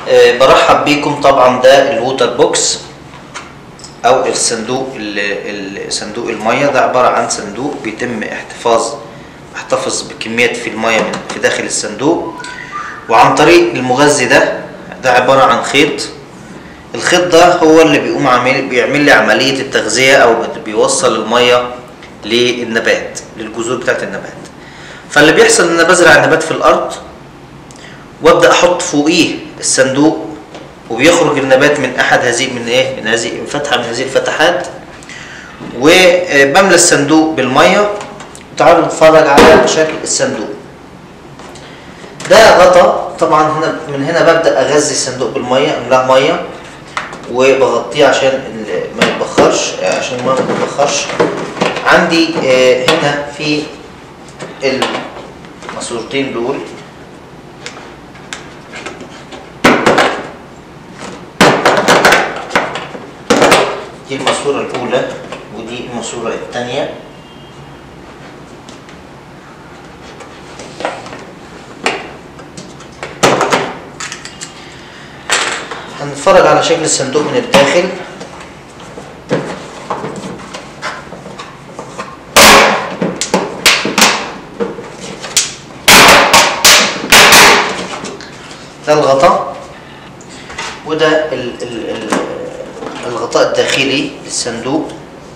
آه، برحب بيكم طبعا ده الووتر بوكس او الصندوق ال- ال- صندوق الميه ده عباره عن صندوق بيتم احتفاظ احتفظ بكميات في الميه من في داخل الصندوق وعن طريق المغذي ده ده عباره عن خيط الخيط ده هو اللي بيقوم عامل بيعمل لي عمليه التغذيه او بت- بيوصل الميه للنبات للجذور بتاعت النبات فاللي بيحصل ان انا بزرع النبات في الارض وابدا احط فوقيه الصندوق وبيخرج النبات من احد هذه من ايه من هذه من فتحه من هذه الفتحات وبملى الصندوق بالميه تعالوا نتفرج على شكل الصندوق ده غطا طبعا هنا من هنا ببدا اغذي الصندوق بالميه املاه ميه وبغطيه عشان ال- ما يتبخرش عشان الميه ما تتبخرش عندي آه، هنا في الماسورتين دول دي الماسورة الأولى ودي الماسورة الثانية هنتفرج على شكل الصندوق من الداخل ده الغطاء وده ال ال ال الغطاء الداخلي للصندوق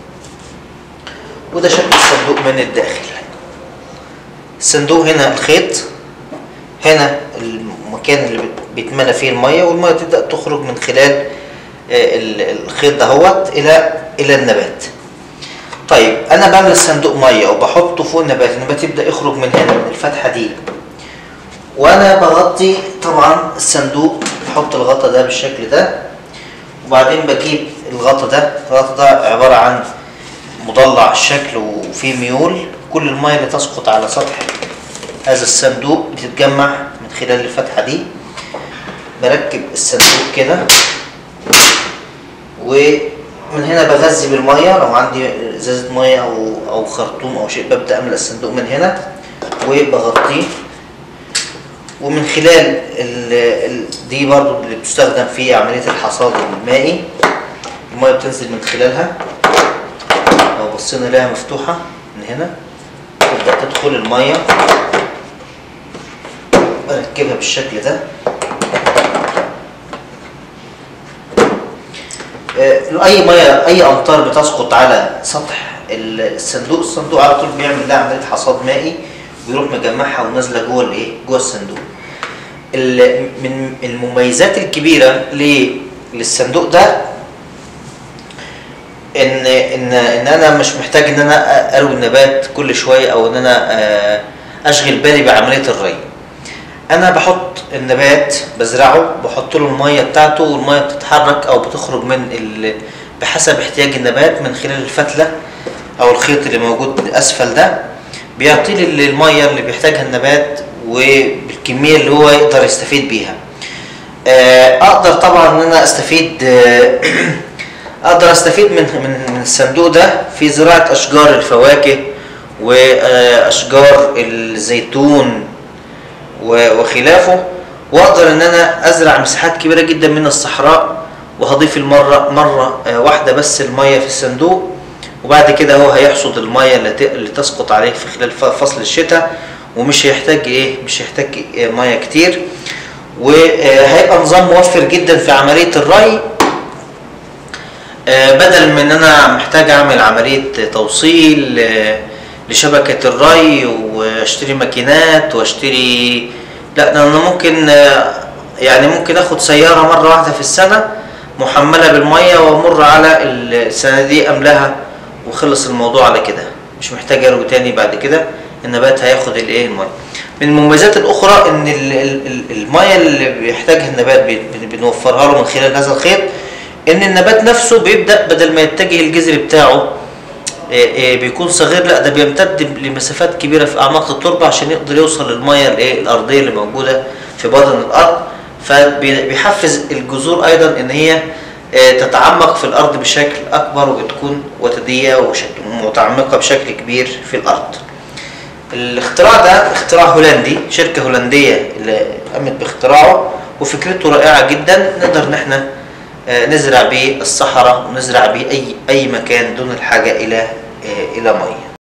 وده شكل الصندوق من الداخل الصندوق هنا الخيط هنا المكان اللي بت- بيتملى فيه الميه والميه تبدا تخرج من خلال آه، ال- الخيط دهوت الى الى النبات طيب انا بملى الصندوق ميه وبحطه فوق النبات النبات يبدا يخرج من هنا من الفتحه دي وانا بغطي طبعا الصندوق بحط الغطا ده بالشكل ده وبعدين بجيب الغطا ده الغطا ده عبارة عن مضلع الشكل وفيه ميول كل المية اللي تسقط على سطح هذا الصندوق بتتجمع من خلال الفتحة دي بركب الصندوق كده ومن هنا بغذي بالمية لو عندي ازازة مية او او خرطوم او شيء ببدأ املأ الصندوق من هنا وبغطيه ومن خلال ال ال دي برضو اللي بتستخدم في عملية الحصاد المائي المية بتنزل من خلالها لو بصينا لها مفتوحة من هنا تبدأ تدخل المية بركبها بالشكل ده آه، اي ميه اي امطار بتسقط على سطح الصندوق الصندوق على طول بيعمل لها عمليه حصاد مائي ويروح مجمعها ونازله جوه الايه جوه الصندوق ال- من المميزات الكبيره ل- للصندوق ده ان ان ان انا مش محتاج ان انا اروي النبات كل شويه او ان انا آه، اشغل بالي بعمليه الري انا بحط النبات بزرعه بحط له الميه بتاعته والميه بتتحرك او بتخرج من ال... بحسب احتياج النبات من خلال الفتله او الخيط اللي موجود اسفل ده بيعطي لي الميه اللي بيحتاجها النبات وبالكميه اللي هو يقدر يستفيد بيها آه، اقدر طبعا ان انا استفيد آه، اقدر استفيد من من من الصندوق ده في زراعه اشجار الفواكه واشجار الزيتون و- وخلافه واقدر ان انا ازرع مساحات كبيره جدا من الصحراء وهضيف المره مره آه، واحده بس الميه في الصندوق وبعد كده هو هيحصد الميه اللي ت- اللي تسقط عليه في خلال ف- فصل الشتاء ومش هيحتاج ايه مش هيحتاج آه، ميه كتير وهيبقى نظام موفر جدا في عمليه الري آه، بدل من ان انا محتاج اعمل عمليه توصيل آه، لشبكه الري واشتري ماكينات واشتري لا ده انا ممكن آه، يعني ممكن اخد سياره مره واحده في السنه محمله بالميه وامر على السنه دي املاها وخلص الموضوع على كده مش محتاج اروي تاني بعد كده النبات هياخد الايه الميه من المميزات الاخرى ان ال- ال- ال- الميه اللي بيحتاجها النبات بي- بن- بنوفرها له من خلال هذا الخيط ان النبات نفسه بيبدا بدل ما يتجه الجذر بتاعه إيه إيه بيكون صغير لا ده بيمتد لمسافات كبيره في اعماق التربه عشان يقدر يوصل للميه الايه الارضيه اللي موجوده في باطن الارض فبيحفز الجذور ايضا ان هي آه، تتعمق في الارض بشكل اكبر وبتكون وتديه وشكل متعمقه بشكل كبير في الارض. الاختراع ده اختراع هولندي شركه هولنديه اللي قامت باختراعه وفكرته رائعه جدا نقدر ان احنا آه، نزرع بيه الصحراء ونزرع بيه اي اي مكان دون الحاجه الى آه، الى ميه